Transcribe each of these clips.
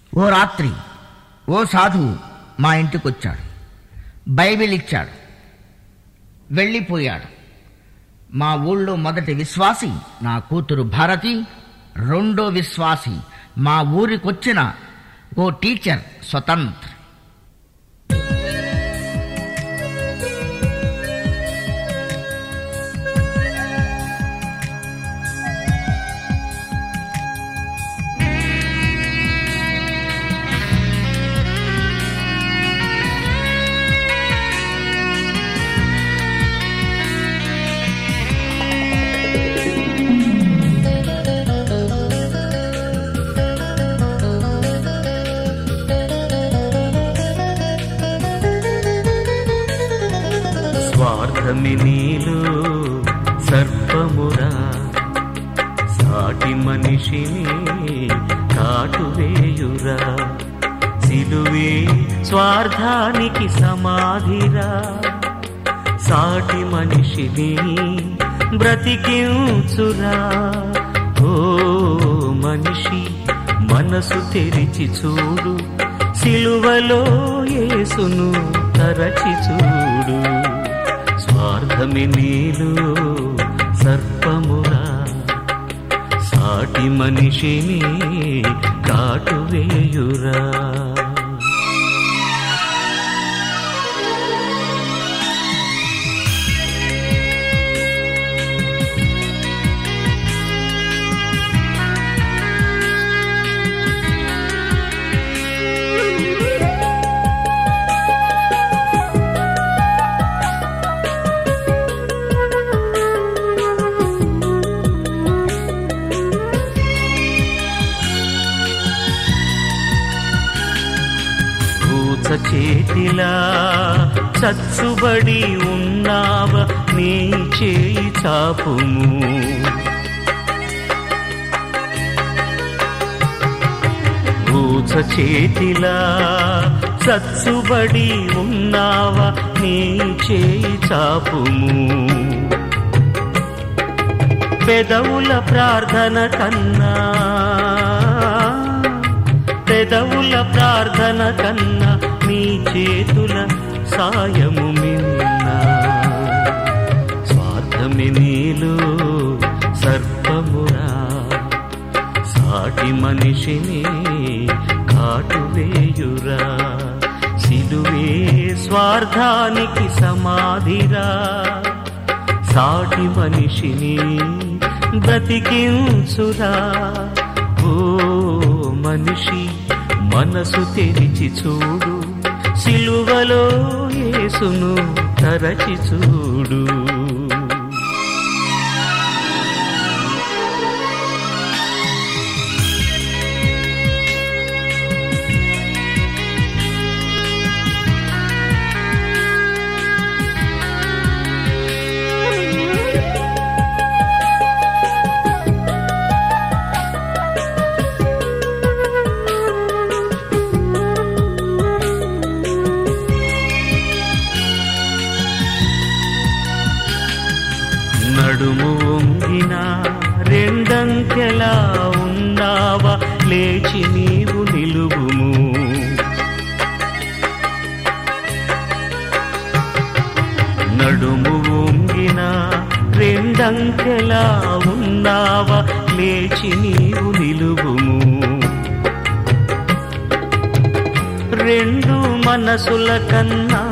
ఓ రాత్రి ఓ సాధువు మా ఇంటికొచ్చాడు బైబిల్ ఇచ్చాడు వెళ్ళిపోయాడు మా ఊళ్ళో మొదటి విశ్వాసి నా కూతురు భారతి రెండో విశ్వాసి మా ఊరికొచ్చిన ఓ టీచర్ స్వతంత్ర స్వార్థమి నీలో సర్పమురా సాటి మనిషిని కాటువేయురా సిలువే స్వార్థానికి సమాధిరా సాటి మనిషిని బ్రతికించురా ఓ మనిషి మనసు తెరిచి చూడు సిలువలో యేసును తరచి చూడు స్వార్థమి నీలో సర్పమురా సాటి మనిషిని కాటువేయురా పూచ చేతిలా చచ్చుబడి ఉన్నావ నీ చేయి చాపుము పూచ చేతిలా చచ్చుబడి ఉన్నావ నీ చేయి చాపుము పెదవుల ప్రార్థన కన్నా పెదవుల ప్రార్థన కన్నా నీ చేతుల సాయము మిన్న స్వార్థమి నీలో సర్పమురా సాటి మనిషిని కాటువేయురా సిలువే స్వార్థానికి సమాధిరా సాటి మనిషిని బ్రతికించురా ఓ మనిషి మనసు తెరిచి చూడు సిలువలో యేసును తరచి చూడు నడుము వంగిన రెండంకెలా ఉన్నావా లేచి నీవు నిలువుము నడుము వంగిన రెండంకెలా ఉన్నావా లేచి నీవు నిలువుము రెండు మనసుల కన్నా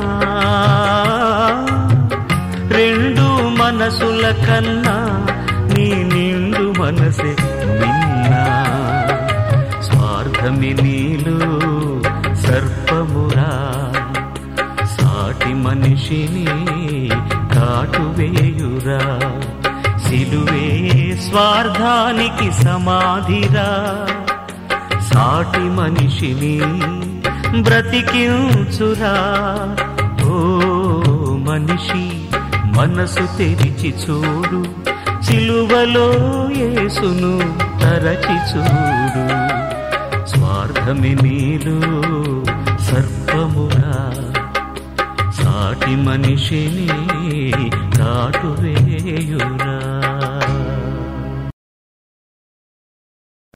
రెండు మనసుల కన్నా నీ నిండు మనసే మిన్నా స్వార్థమి నీలో సర్పమురా సాటి మనిషిని కాటువేయురా సిలువే స్వార్థానికి సమాధిరా సాటి మనిషిని బ్రతికించురా ఓ మనిషి మనసు తెరిచి చూడు చిలువలో యేసును తరచి చూడు స్వార్థమి నీలో సర్పమురా సాటి మనిషిని కాటువేయురా